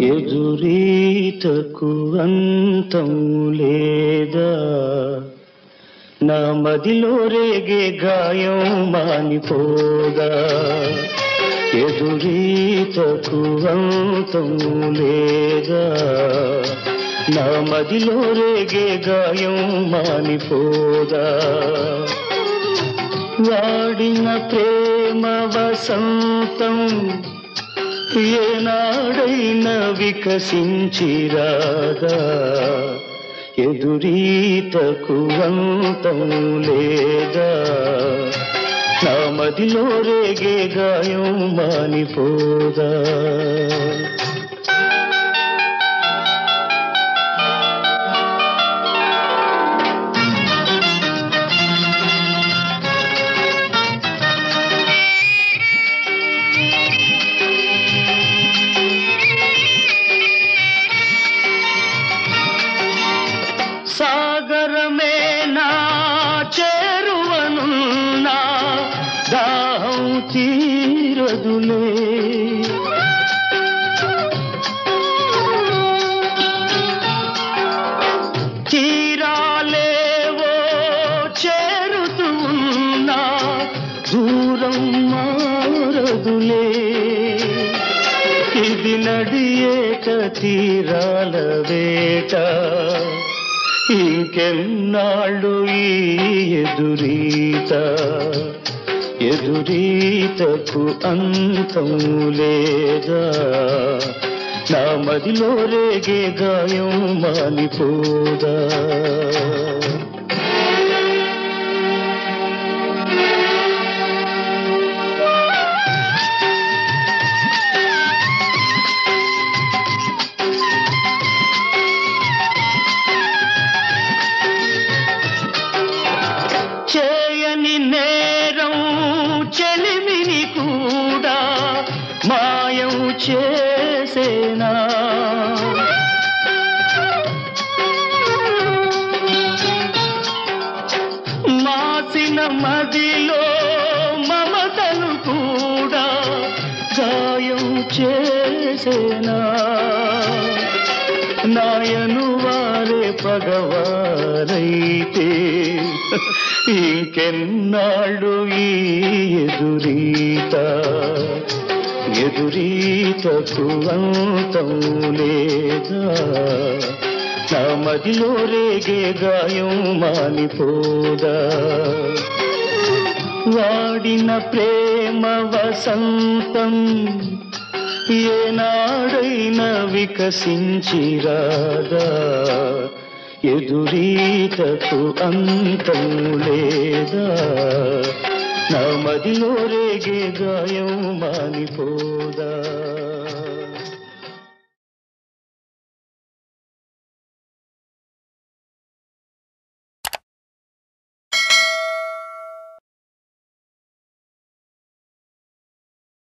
ఎదురీతకు అంతం లేదా నా మదిలో రేగే గాయం మానిపోదా ఎదురీతకు అంతం లేదా నా మదిలో రేగే గాయం మానిపోదా వాడిన ప్రేమ వసంతం ఏనాడైనా వికసించిరాదా ఎదురీతకు అంతం లేదా నా మదిలో రేగే గాయం మానిపోదా సాగరమే నా చేరువనున్నా దాహం తీరదులే తీరాలేవో చేరుతూ ఉన్నా దూరం మారదులే ఇది నడియేట తీరాల వేట ఇంకెన్నాళ్ళు ఈ ఎదురీత ఎదురీతకు అంతం లేదా నా మదిలో రేగే గాయం మానిపోదా చేయని నేరం చెలిమిని కూడా మాయం చేసేనా మాసిన మదిలో మమతను కూడా గాయం చేసేనా నాయను వారే పగవారైతే ఇంకెన్నాళ్ళు ఈ ఎదురీత ఎదురీతకు అంతం లేదా నా మదిలో రేగే గాయం మానిపోదా వాడిన ప్రేమ వసంతం ఏనాడైనా వికసించిరాదా ఎదురీతకు అంతం లేదా నా మదిలో రేగే గాయం మానిపోదా